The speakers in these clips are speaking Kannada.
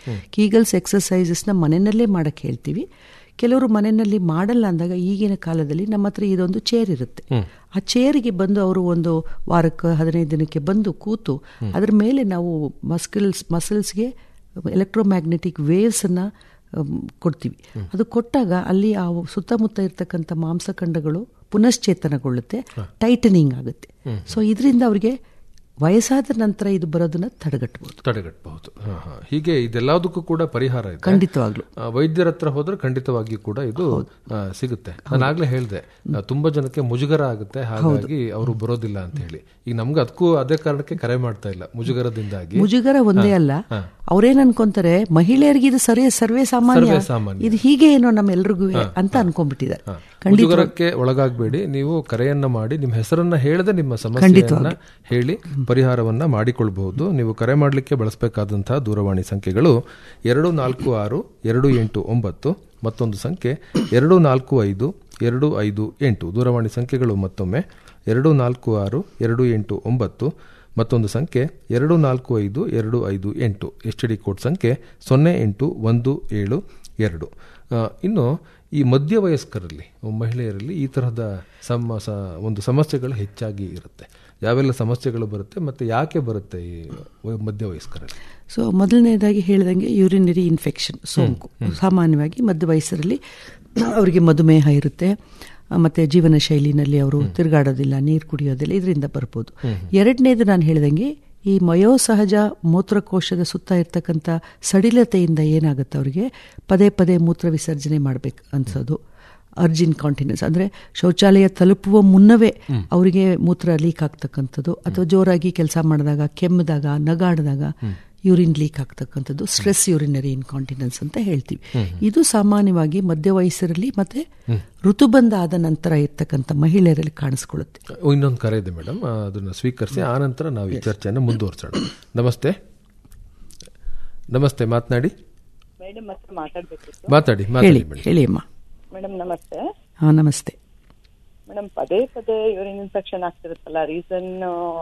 ಕೀಗಲ್ಸ್ ಎಕ್ಸಸೈಸಸ್ನ ಮನೆಯಲ್ಲೇ ಮಾಡಕ್ಕೆ ಹೇಳ್ತೀವಿ ಕೆಲವರು ಮನೆಯಲ್ಲಿ ಮಾಡಲ್ಲ ಅಂದಾಗ ಈಗಿನ ಕಾಲದಲ್ಲಿ ನಮ್ಮ ಹತ್ರ ಇದೊಂದು ಚೇರ್ ಇರುತ್ತೆ ಆ ಚೇರಿಗೆ ಬಂದು ಅವರು ಒಂದು ವಾರಕ್ಕೆ ಹದಿನೈದು ದಿನಕ್ಕೆ ಬಂದು ಕೂತು ಅದ್ರ ಮೇಲೆ ನಾವು ಮಸ್ಕಲ್ಸ್ ಮಸಲ್ಸ್ಗೆ ಎಲೆಕ್ಟ್ರೋಮ್ಯಾಗ್ನೆಟಿಕ್ ವೇವ್ಸನ್ನು ಕೊಡ್ತೀವಿ ಅದು ಕೊಟ್ಟಾಗ ಅಲ್ಲಿ ಆ ಸುತ್ತಮುತ್ತ ಇರ್ತಕ್ಕಂಥ ಮಾಂಸಖಂಡಗಳು ಪುನಶ್ಚೇತನಗೊಳ್ಳುತ್ತೆ ಟೈಟನಿಂಗ್ ಆಗುತ್ತೆ ಸೊ ಇದರಿಂದ ಅವರಿಗೆ ವಯಸ್ಸಾದ ನಂತರ ಇದು ಬರೋದನ್ನ ತಡೆಗಟ್ಟಬಹುದು ತಡೆಗಟ್ಟಬಹುದು ಹಾ, ಹಾ. ಹೀಗೆ ಇದೆಲ್ಲದಕ್ಕೂ ಕೂಡ ಪರಿಹಾರ ಇದೆ ಖಂಡಿತವಾಗ್ಲು ಆ, ವೈದ್ಯರ ಹತ್ರ ಹೋದ್ರೆ ಖಂಡಿತವಾಗಿ ಕೂಡ ಇದು ಆ, ಸಿಗುತ್ತೆ ನಾನು ಆಗ್ಲೇ ಹೇಳಿದೆ ತುಂಬಾ ಜನಕ್ಕೆ ಮುಜುಗರ ಆಗುತ್ತೆ ಹಾಗಾಗಿ ಅವರು ಬರೋದಿಲ್ಲ ಅಂತ ಹೇಳಿ ಈಗ ನಮ್ಗೆ ಅದಕ್ಕೂ ಅದೇ ಕಾರಣಕ್ಕೆ ಕರೆ ಮಾಡ್ತಾ ಇಲ್ಲ ಮುಜುಗರದಿಂದಾಗಿ ಮುಜುಗರ ಒಂದೇ ಅಲ್ಲ ಅವ್ರೇನ್ ಅನ್ಕೊಂತಾರೆ ಮಹಿಳೆಯರಿಗೆ ಇದು ಸರಿ ಸರ್ವೇ ಸಾಮಾನ್ಯ ಸರ್ವೇ ಸಾಮಾನ್ಯ. ಇದು ಹೀಗೆ ಏನೋ ನಮ್ಮೆಲ್ರಿಗೂ ಅಂತ ಅನ್ಕೊಂಡ್ಬಿಟ್ಟಿದ್ದಾರೆ ಮುಜುಗರಕ್ಕೆ ಒಳಗಾಗಬೇಡಿ ನೀವು ಕರೆಯನ್ನ ಮಾಡಿ ನಿಮ್ಮ ಹೆಸರನ್ನ ಹೇಳದೆ ನಿಮ್ಮ ಸಮಸ್ಯೆಯನ್ನ ಹೇಳಿ ಪರಿಹಾರವನ್ನ ಮಾಡಿಕೊಳ್ಬಹುದು ನೀವು ಕರೆ ಮಾಡಲಿಕ್ಕೆ ಬಳಸಬೇಕಾದಂತಹ ದೂರವಾಣಿ ಸಂಖ್ಯೆಗಳು ಎರಡು ನಾಲ್ಕು ಆರು ಎರಡು ಎಂಟು ಒಂಬತ್ತು ಮತ್ತೊಂದು ಸಂಖ್ಯೆ ಎರಡು ನಾಲ್ಕು ಐದು ಎರಡು ಐದು ಎಂಟು ದೂರವಾಣಿ ಸಂಖ್ಯೆಗಳು ಮತ್ತೊಮ್ಮೆ ಎರಡು ನಾಲ್ಕು ಆರು ಎರಡು ಎಂಟು ಒಂಬತ್ತು ಮತ್ತೊಂದು ಸಂಖ್ಯೆ ಎರಡು ನಾಲ್ಕು ಐದು ಎರಡು ಐದು ಎಂಟು ಎಚ್ ಡಿ ಕೋಡ್ ಸಂಖ್ಯೆ ಸೊನ್ನೆ ಎಂಟು ಒಂದು ಏಳು ಎರಡು ಆ, ಇನ್ನು ಈ ಮಧ್ಯವಯಸ್ಕರಲ್ಲಿ ಮಹಿಳೆಯರಲ್ಲಿ ಈ ತರಹದ ಸಮ ಸ- ಒಂದು ಸಮಸ್ಯೆಗಳು ಹೆಚ್ಚಾಗಿ ಇರುತ್ತೆ ಯಾವೆಲ್ಲ ಸಮಸ್ಯೆಗಳು ಬರುತ್ತೆ ಮತ್ತೆ ಯಾಕೆ ಬರುತ್ತೆ ಈ ವ- ಮಧ್ಯವಯಸ್ಕರಲ್ಲಿ ಸೊ ಮೊದಲನೇದಾಗಿ ಹೇಳಿದಂಗೆ ಯೂರಿನರಿ ಇನ್ಫೆಕ್ಷನ್ ಸೋಂಕು ಸಾಮಾನ್ಯವಾಗಿ ಮಧ್ಯ ವಯಸ್ಸರಲ್ಲಿ ಅವರಿಗೆ ಮಧುಮೇಹ ಇರುತ್ತೆ ಆ, ಮತ್ತೆ ಜೀವನ ಶೈಲಿನಲ್ಲಿ ಅವರು ತಿರುಗಾಡೋದಿಲ್ಲ ನೀರು ಕುಡಿಯೋದಿಲ್ಲ ಇದರಿಂದ ಬರ್ಬೋದು ಎರಡನೇದು ನಾನು ಹೇಳಿದಂಗೆ ಈ ಮಯೋಸಹಜ ಮೂತ್ರಕೋಶದ ಸುತ್ತ ಇರ್ತಕ್ಕಂಥ ಸಡಿಲತೆಯಿಂದ ಏನಾಗುತ್ತೆ ಅವರಿಗೆ ಪದೇ ಪದೇ ಮೂತ್ರ ವಿಸರ್ಜನೆ ಮಾಡಬೇಕು ಅನ್ಸೋದು ಅರ್ಜಿನ್ ಕಾಂಟಿನ್ಯೂಸ್ ಅಂದರೆ ಶೌಚಾಲಯ ತಲುಪುವ ಮುನ್ನವೇ ಅವರಿಗೆ ಮೂತ್ರ ಲೀಕ್ ಆಗ್ತಕ್ಕಂಥದ್ದು ಅಥವಾ ಜೋರಾಗಿ ಕೆಲಸ ಮಾಡಿದಾಗ ಕೆಮ್ಮಿದಾಗ ನಗಾಡಿದಾಗ ಯೂರಿನ್ ಲೀಕ್ ಆಗ್ತಕ್ಕಂಥದ್ದು ಸ್ಟ್ರೆಸ್ ಯೂರಿನರಿ ಇನ್ಕಾಂಟಿನೆನ್ಸ್ ಅಂತ ಹೇಳ್ತೀವಿ ಇದು ಸಾಮಾನ್ಯವಾಗಿ ಮಧ್ಯ ವಯಸ್ಸರಲ್ಲಿ ಮತ್ತೆ ಋತುಬಂಧ ಆದ ನಂತರ ಇರ್ತಕ್ಕಂಥ ಮಹಿಳೆಯರಲ್ಲಿ ಕಾಣಿಸ್ಕೊಳ್ಳುತ್ತೆ ಇನ್ನೊಂದು ಕರೆ ಇದೆ ಮೇಡಮ್ ಅದನ್ನ ಸ್ವೀಕರಿಸಿ ಆ ನಂತರ ನಾವು ಈ ಚರ್ಚೆಯನ್ನು ಮುಂದುವರಿಸೋಣ ನಮಸ್ತೆ ನಮಸ್ತೆ ಮಾತನಾಡಿ ಮೇಡಮ್ ಹತ್ರ ಮಾತಾಡ್ಬೇಕಿತ್ತು ಮಾತಾಡಿ ಹೇಳಿ ಮಾತಾಡಿ ಮೇಡಮ್ ಹೇಳಿ ಅಮ್ಮ ಮೇಡಮ್ ನಮಸ್ತೆ ಹಾಂ ನಮಸ್ತೆ ಮೇಡಮ್ ಪದೇ ಪದೇ ಯೂರಿನ್ ಇನ್ಫೆಕ್ಷನ್ ಆಗ್ತಿರುತ್ತಲ್ಲ ರೀಸನ್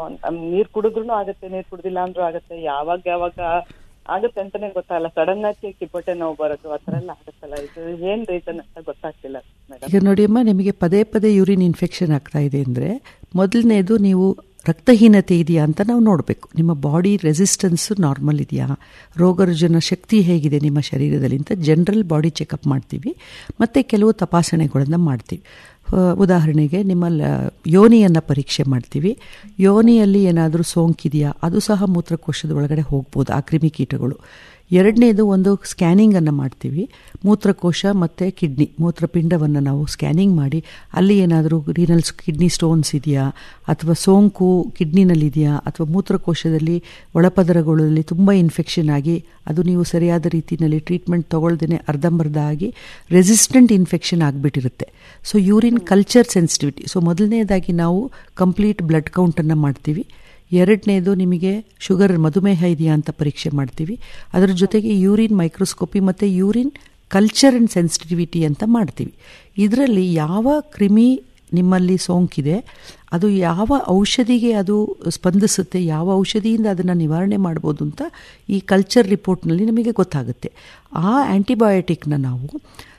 ನೀರ್ ಕುಡಿದ್ರು ಆಗುತ್ತೆ ನೀರ್ ಕುಡ್ದಿಲ್ಲ ಅಂದ್ರೂ ಆಗುತ್ತೆ ಯಾವಾಗ ಯಾವಾಗ ಆಗುತ್ತೆ ಅಂತಾನೆ ಗೊತ್ತಾಗಲ್ಲ ಸಡನ್ ಆಗಿ ಕಿಬ್ಬೊಟ್ಟೆ ನೋವು ಬರೋದು ಆ ಥರ ಎಲ್ಲ ಆಗುತ್ತಲ್ಲ ಇದು ಏನ್ ರೀಸನ್ ಅಂತ ಗೊತ್ತಾಗ್ತಿಲ್ಲ ಮೇಡಮ್ ಈಗ ನೋಡಿ ಅಮ್ಮ ನಿಮಗೆ ಪದೇ ಪದೇ ಯೂರಿನ್ ಇನ್ಫೆಕ್ಷನ್ ಆಗ್ತಾ ಇದೆ ಅಂದರೆ ಮೊದಲನೇದು ನೀವು ರಕ್ತಹೀನತೆ ಇದೆಯಾ ಅಂತ ನಾವು ನೋಡಬೇಕು ನಿಮ್ಮ ಬಾಡಿ ರೆಸಿಸ್ಟೆನ್ಸು ನಾರ್ಮಲ್ ಇದೆಯಾ ರೋಗರುಜನ ಶಕ್ತಿ ಹೇಗಿದೆ ನಿಮ್ಮ ಶರೀರದಲ್ಲಿ ಅಂತ ಜನರಲ್ ಬಾಡಿ ಚೆಕಪ್ ಮಾಡ್ತೀವಿ ಮತ್ತು ಕೆಲವು ತಪಾಸಣೆಗಳನ್ನು ಮಾಡ್ತೀವಿ ಆ, ಉದಾಹರಣೆಗೆ ನಿಮ್ಮ ಲ- ಯೋನಿಯನ್ನು ಪರೀಕ್ಷೆ ಮಾಡ್ತೀವಿ ಯೋನಿಯಲ್ಲಿ ಏನಾದರೂ ಸೋಂಕಿದೆಯಾ ಅದು ಸಹ ಮೂತ್ರಕೋಶದ ಒಳಗಡೆ ಹೋಗ್ಬೋದು ಆ ಕ್ರಿಮಿಕೀಟಗಳು ಎರಡನೇದು ಒಂದು ಸ್ಕ್ಯಾನಿಂಗನ್ನು ಮಾಡ್ತೀವಿ ಮೂತ್ರಕೋಶ ಮತ್ತು ಕಿಡ್ನಿ ಮೂತ್ರಪಿಂಡವನ್ನು ನಾವು ಸ್ಕ್ಯಾನಿಂಗ್ ಮಾಡಿ ಅಲ್ಲಿ ಏನಾದರೂ ರೀನಲ್ಸ್ ಕಿಡ್ನಿ ಸ್ಟೋನ್ಸ್ ಇದೆಯಾ ಅಥವಾ ಸೋಂಕು ಕಿಡ್ನಿನಲ್ಲಿದೆಯಾ ಅಥವಾ ಮೂತ್ರಕೋಶದಲ್ಲಿ ಒಳಪದರಗಳಲ್ಲಿ ತುಂಬ ಇನ್ಫೆಕ್ಷನ್ ಆಗಿ ಅದು ನೀವು ಸರಿಯಾದ ರೀತಿಯಲ್ಲಿ ಟ್ರೀಟ್ಮೆಂಟ್ ತಗೊಳ್ದೇ ಅರ್ಧಂಬರ್ಧ ಆಗಿ ರೆಸಿಸ್ಟೆಂಟ್ ಇನ್ಫೆಕ್ಷನ್ ಆಗಿಬಿಟ್ಟಿರುತ್ತೆ so urine culture sensitivity so ಮೊದಲನೇದಾಗಿ ನಾವು ಕಂಪ್ಲೀಟ್ ಬ್ಲಡ್ ಕೌಂಟನ್ನು ಮಾಡ್ತೀವಿ ಎರಡನೇದು ನಿಮಗೆ ಶುಗರ್ ಮಧುಮೇಹ ಇದೆಯಾ ಅಂತ ಪರೀಕ್ಷೆ ಮಾಡ್ತೀವಿ ಅದರ ಜೊತೆಗೆ ಯೂರಿನ್ ಮೈಕ್ರೋಸ್ಕೋಪಿ ಮತ್ತು ಯೂರಿನ್ ಕಲ್ಚರ್ ಆ್ಯಂಡ್ ಸೆನ್ಸಿಟಿವಿಟಿ ಅಂತ ಮಾಡ್ತೀವಿ ಇದರಲ್ಲಿ ಯಾವ ಕ್ರಿಮಿ ನಿಮ್ಮಲ್ಲಿ ಸೋಂಕಿದೆ ಅದು ಯಾವ ಔಷಧಿಗೆ ಅದು ಸ್ಪಂದಿಸುತ್ತೆ ಯಾವ ಔಷಧಿಯಿಂದ ಅದನ್ನು ನಿವಾರಣೆ ಮಾಡ್ಬೋದು ಅಂತ ಈ ಕಲ್ಚರ್ ರಿಪೋರ್ಟ್ನಲ್ಲಿ ನಮಗೆ ಗೊತ್ತಾಗುತ್ತೆ ಆ ಆ್ಯಂಟಿಬಯೋಟಿಕ್ನ ನಾವು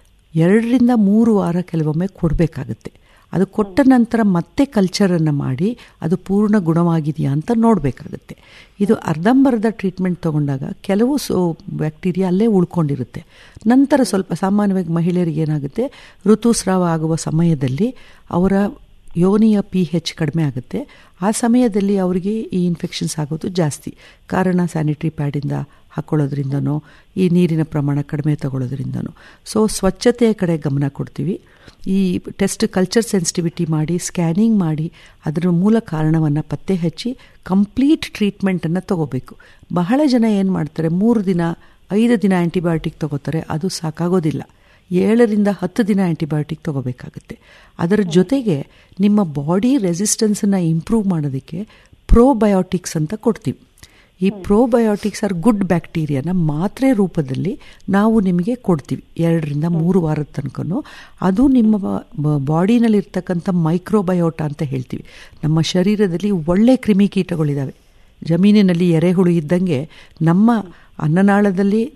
ಎರಡರಿಂದ ಮೂರು ವಾರ ಕೆಲವೊಮ್ಮೆ ಕೊಡಬೇಕಾಗುತ್ತೆ ಅದು ಕೊಟ್ಟ ನಂತರ ಮತ್ತೆ ಕಲ್ಚರನ್ನು ಮಾಡಿ ಅದು ಪೂರ್ಣ ಗುಣವಾಗಿದೆಯಾ ಅಂತ ನೋಡಬೇಕಾಗುತ್ತೆ ಇದು ಅರ್ಧಂಬರ್ಧ ಟ್ರೀಟ್ಮೆಂಟ್ ತಗೊಂಡಾಗ ಕೆಲವು ಸೋ ಬ್ಯಾಕ್ಟೀರಿಯಾ ಅಲ್ಲೇ ಉಳ್ಕೊಂಡಿರುತ್ತೆ ನಂತರ ಸ್ವಲ್ಪ ಸಾಮಾನ್ಯವಾಗಿ ಮಹಿಳೆಯರಿಗೆ ಏನಾಗುತ್ತೆ ಋತುಸ್ರಾವ ಆಗುವ ಸಮಯದಲ್ಲಿ ಅವರ ಯೋನಿಯ ಪಿ ಹೆಚ್ ಕಡಿಮೆ ಆಗುತ್ತೆ ಆ ಸಮಯದಲ್ಲಿ ಅವರಿಗೆ ಈ ಇನ್ಫೆಕ್ಷನ್ಸ್ ಆಗೋದು ಜಾಸ್ತಿ ಕಾರಣ ಸ್ಯಾನಿಟರಿ ಪ್ಯಾಡಿಂದ ಹಾಕ್ಕೊಳ್ಳೋದ್ರಿಂದನೋ ಈ ನೀರಿನ ಪ್ರಮಾಣ ಕಡಿಮೆ ತಗೊಳ್ಳೋದ್ರಿಂದನೋ ಸೊ ಸ್ವಚ್ಛತೆಯ ಕಡೆ ಗಮನ ಕೊಡ್ತೀವಿ ಈ ಟೆಸ್ಟ್ ಕಲ್ಚರ್ ಸೆನ್ಸಿಟಿವಿಟಿ ಮಾಡಿ ಸ್ಕ್ಯಾನಿಂಗ್ ಮಾಡಿ ಅದರ ಮೂಲ ಕಾರಣವನ್ನು ಪತ್ತೆ ಹಚ್ಚಿ ಕಂಪ್ಲೀಟ್ ಟ್ರೀಟ್ಮೆಂಟನ್ನು ತಗೋಬೇಕು ಬಹಳ ಜನ ಏನು ಮಾಡ್ತಾರೆ ಮೂರು ದಿನ ಐದು ದಿನ ಆ್ಯಂಟಿಬಯೋಟಿಕ್ ತಗೋತಾರೆ ಅದು ಸಾಕಾಗೋದಿಲ್ಲ ಏಳರಿಂದ ಹತ್ತು ದಿನ ಆ್ಯಂಟಿಬಯೋಟಿಕ್ ತಗೋಬೇಕಾಗುತ್ತೆ ಅದರ ಜೊತೆಗೆ ನಿಮ್ಮ ಬಾಡಿ ರೆಸಿಸ್ಟೆನ್ಸನ್ನು ಇಂಪ್ರೂವ್ ಮಾಡೋದಕ್ಕೆ ಪ್ರೋಬಯೋಟಿಕ್ಸ್ ಅಂತ ಕೊಡ್ತೀವಿ ಈ ಪ್ರೋಬಯೋಟಿಕ್ಸ್ ಆರ್ ಗುಡ್ ಬ್ಯಾಕ್ಟೀರಿಯಾನ ಮಾತ್ರೆ ರೂಪದಲ್ಲಿ ನಾವು ನಿಮಗೆ ಕೊಡ್ತೀವಿ ಎರಡರಿಂದ ಮೂರು ವಾರದ ತನಕನೂ ಅದು ನಿಮ್ಮ ಬಾಡಿನಲ್ಲಿರ್ತಕ್ಕಂಥ ಮೈಕ್ರೋಬಯೋಟ ಅಂತ ಹೇಳ್ತೀವಿ ನಮ್ಮ ಶರೀರದಲ್ಲಿ ಒಳ್ಳೆ ಕ್ರಿಮಿಕೀಟಗಳಿದ್ದಾವೆ ಜಮೀನಿನಲ್ಲಿ ಎರೆಹುಳು ಇದ್ದಂಗೆ ನಮ್ಮ ಅನ್ನನಾಳದಲ್ಲಿ